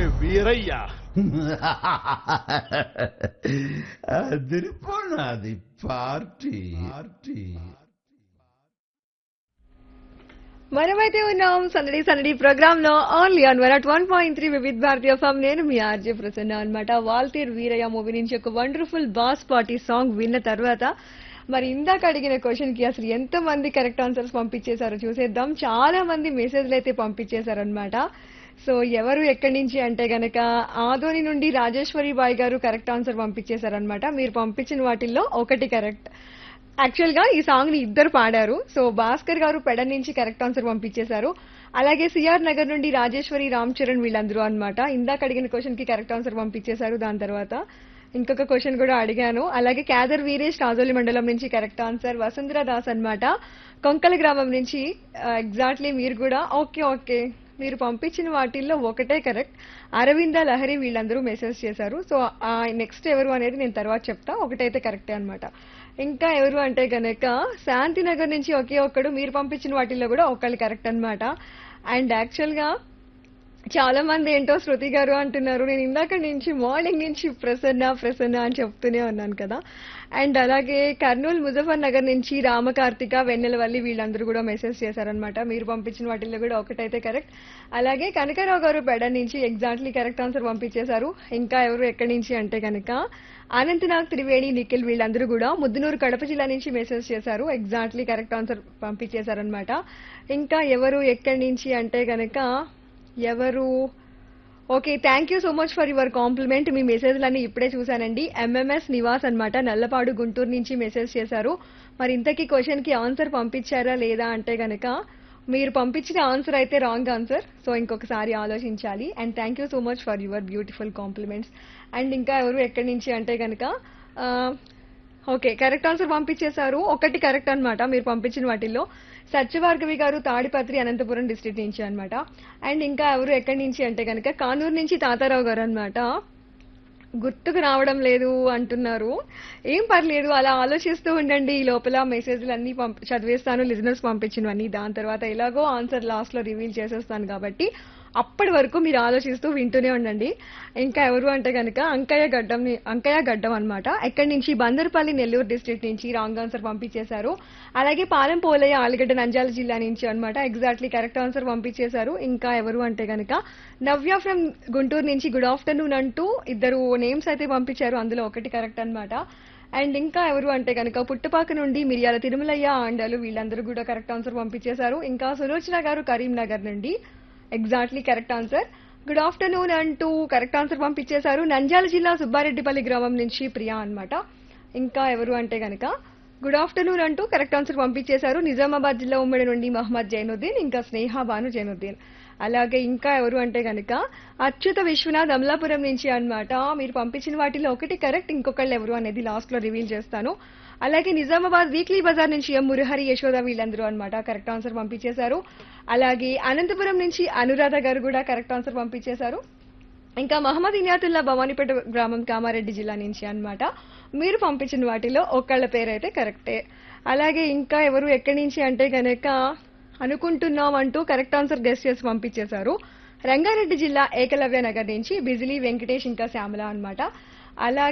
Veeraiah అదిరిపోనాది party party మనమైతే ఉన్నాం సందడి సందడి ప్రోగ్రామ్ లో only on one at one point three Vividh Bharatiya ఫామ్ నేను మీ ఆర్జే ప్రసన్న అనమాట వాల్తీర్ వీరయ్య మూవీ నుంచి ఒక వండర్ఫుల్ బాస్ పార్టీ సాంగ్ విన్న తర్వాత మరి ఇందాక అడిగిన క్వశ్చన్ కి అసలు ఎంత మంది కరెక్ట్ ఆన్సర్స్ పంపించేశారో చూసేద్దాం చాలా మంది మెసేజ్లు అయితే పంపించేశారనమాట సో ఎవరు ఎక్కడి నుంచి అంటే గనక ఆదోని నుండి రాజేశ్వరి బాయ్ గారు కరెక్ట్ ఆన్సర్ పంపించేశారనమాట మీరు పంపించిన వాటిల్లో ఒకటి కరెక్ట్ యాక్చువల్ గా ఈ సాంగ్ ని ఇద్దరు పాడారు సో భాస్కర్ గారు పెడ నుంచి కరెక్ట్ ఆన్సర్ పంపించేశారు అలాగే సిఆర్ నగర్ నుండి రాజేశ్వరి రామ్ చరణ్ వీళ్ళందరూ అన్నమాట ఇందాక అడిగిన క్వశ్చన్ కి కరెక్ట్ ఆన్సర్ పంపించేశారు దాని తర్వాత ఇంకొక క్వశ్చన్ కూడా అడిగాను అలాగే క్యాదర్ వీరేష్ రాజోలి మండలం నుంచి కరెక్ట్ ఆన్సర్ వసుంధర దాస్ అన్నమాట కొంకల గ్రామం నుంచి ఎగ్జాక్ట్లీ మీరు కూడా ఓకే ఓకే మీరు పంపించిన వాటిల్లో ఒకటే కరెక్ట్ అరవింద లహరి వీళ్ళందరూ మెసేజ్ చేశారు సో నెక్స్ట్ ఎవరు అనేది నేను తర్వాత చెప్తా ఒకటైతే కరెక్టే అన్నమాట ఇంకా ఎవరు అంటే గనక శాంతినగర్ నుంచి ఒకే ఒక్కడు మీరు పంపించిన వాటిల్లో కూడా ఒకళ్ళు కరెక్ట్ అన్నమాట అండ్ యాక్చువల్ గా చాలా మంది ఏంటో శృతి గారు అంటున్నారు నేను ఇందాక నుంచి మార్నింగ్ నుంచి ప్రసన్న ప్రసన్న అని చెప్తూనే ఉన్నాను కదా అండ్ అలాగే కర్నూలు ముజఫర్ నగర్ నుంచి రామకార్తిక వెన్నెలవల్లి వీళ్ళందరూ కూడా మెసేజ్ చేశారనమాట మీరు పంపించిన వాటిల్లో కూడా ఒకటైతే కరెక్ట్ అలాగే కనకరావు గారు పెడ నుంచి ఎగ్జాక్ట్లీ కరెక్ట్ ఆన్సర్ పంపించేశారు ఇంకా ఎవరు ఎక్కడి నుంచి అంటే కనుక అనంతనాగ్ త్రివేణి నిఖిల్ వీళ్ళందరూ కూడా ముద్దునూరు కడప జిల్లా నుంచి మెసేజ్ చేశారు ఎగ్జాక్ట్లీ కరెక్ట్ ఆన్సర్ పంపించేశారనమాట ఇంకా ఎవరు ఎక్కడి నుంచి అంటే కనుక ఎవరు okay thank you so much for your compliment మీ మెసేజ్లన్నీ ఇప్పుడే చూశానండి ఎంఎంఎస్ నివాస్ అన్నమాట నల్లపాడు గుంటూరు నుంచి మెసేజ్ చేశారు మరి ఇంతకీ క్వశ్చన్ కి ఆన్సర్ పంపించారా లేదా అంటే గనక మీరు పంపించిన ఆన్సర్ అయితే రాంగ్ ఆన్సర్ సో ఇంకొకసారి ఆలోచించాలి and thank you so much for your beautiful compliments and ఇంకా ఎవరు ఎక్కడి నుంచి అంటే గనక ఆ, ఓకే కరెక్ట్ ఆన్సర్ పంపించేశారు ఒకటి కరెక్ట్ అన్నమాట మీరు పంపించిన వాటిల్లో సత్యవార్గవి గారు తాడిపత్రి అనంతపురం డిస్ట్రిక్ట్ నుంచి అన్నమాట అండ్ ఇంకా ఎవరు ఎక్కడి నుంచి అంటే కనుక కానూరు నుంచి తాతారావు గారు అన్నమాట గుర్తుకు రావడం లేదు అంటున్నారు ఏం పర్లేదు అలా ఆలోచిస్తూ ఉండండి ఈ లోపల మెసేజ్లు అన్ని పంప చదివేస్తాను లిజనర్స్ పంపించినవన్నీ దాని తర్వాత ఎలాగో ఆన్సర్ లాస్ట్ లో రివీల్ చేసేస్తాను కాబట్టి అప్పటి వరకు మీరు ఆలోచిస్తూ వింటూనే ఉండండి ఇంకా ఎవరు అంటే కనుక అంకయ్య గడ్డం అంకయ్య గడ్డం అన్నమాట ఎక్కడి నుంచి బందర్పల్లి నెల్లూరు డిస్ట్రిక్ట్ నుంచి రాంగ్ ఆన్సర్ పంపించేశారు అలాగే పాలెం పోలయ్య ఆలిగడ్డ నంద్యాల జిల్లా నుంచి అన్నమాట ఎగ్జాక్ట్లీ కరెక్ట్ ఆన్సర్ పంపించేశారు ఇంకా ఎవరు అంటే కనుక నవ్య ఫ్రమ్ గుంటూరు నుంచి గుడ్ ఆఫ్టర్నూన్ అంటూ ఇద్దరు నేమ్స్ అయితే పంపించారు అందులో ఒకటి కరెక్ట్ అన్నమాట అండ్ ఇంకా ఎవరు అంటే కనుక పుట్టపాక నుండి మిరియాల తిరుమలయ్య ఆండాలు వీళ్ళందరూ కూడా కరెక్ట్ ఆన్సర్ పంపించేశారు ఇంకా సులోచన గారు కరీంనగర్ నుండి exactly correct answer good afternoon అంటూ కరెక్ట్ ఆన్సర్ పంపించేశారు నంద్యాల జిల్లా సుబ్బారెడ్డిపల్లి గ్రామం నుంచి ప్రియా అన్నమాట ఇంకా ఎవరు అంటే గనక గుడ్ ఆఫ్టర్నూన్ అంటూ కరెక్ట్ ఆన్సర్ పంపించేశారు నిజామాబాద్ జిల్లా ఉమ్మడి నుండి మహమ్మద్ జైనుద్దీన్ ఇంకా స్నేహ బాను జైనుద్దీన్ అలాగే ఇంకా ఎవరు అంటే గనక అచ్యుత విశ్వనాథ్ అమలాపురం నుంచి అన్నమాట మీరు పంపించిన వాటిలో ఒకటి కరెక్ట్ ఇంకొకళ్ళు ఎవరు అనేది లాస్ట్ లో రివీల్ చేస్తాను అలాగే నిజామాబాద్ వీక్లీ బజార్ నుంచి ఎం మురహరి యశోద వీళ్ళందరూ అన్నమాట కరెక్ట్ ఆన్సర్ పంపించేశారు అలాగే అనంతపురం నుంచి అనురాధ గారు కూడా కరెక్ట్ ఆన్సర్ పంపించేశారు ఇంకా మహమ్మద్ ఇనియాతుల్లా భవానీపేట గ్రామం కామారెడ్డి జిల్లా నుంచి అన్నమాట మీరు పంపించిన వాటిలో ఒకళ్ళ పేరైతే కరెక్టే అలాగే ఇంకా ఎవరు ఎక్కడి నుంచి అంటే కనుక అనుకుంటున్నాం అంటూ కరెక్ట్ ఆన్సర్ గెస్ట్ చేసి పంపించేశారు రంగారెడ్డి జిల్లా ఏకలవ్య నగర్ నుంచి బిజిలీ వెంకటేష్ ఇంకా శ్యామల అన్నమాట అలాగే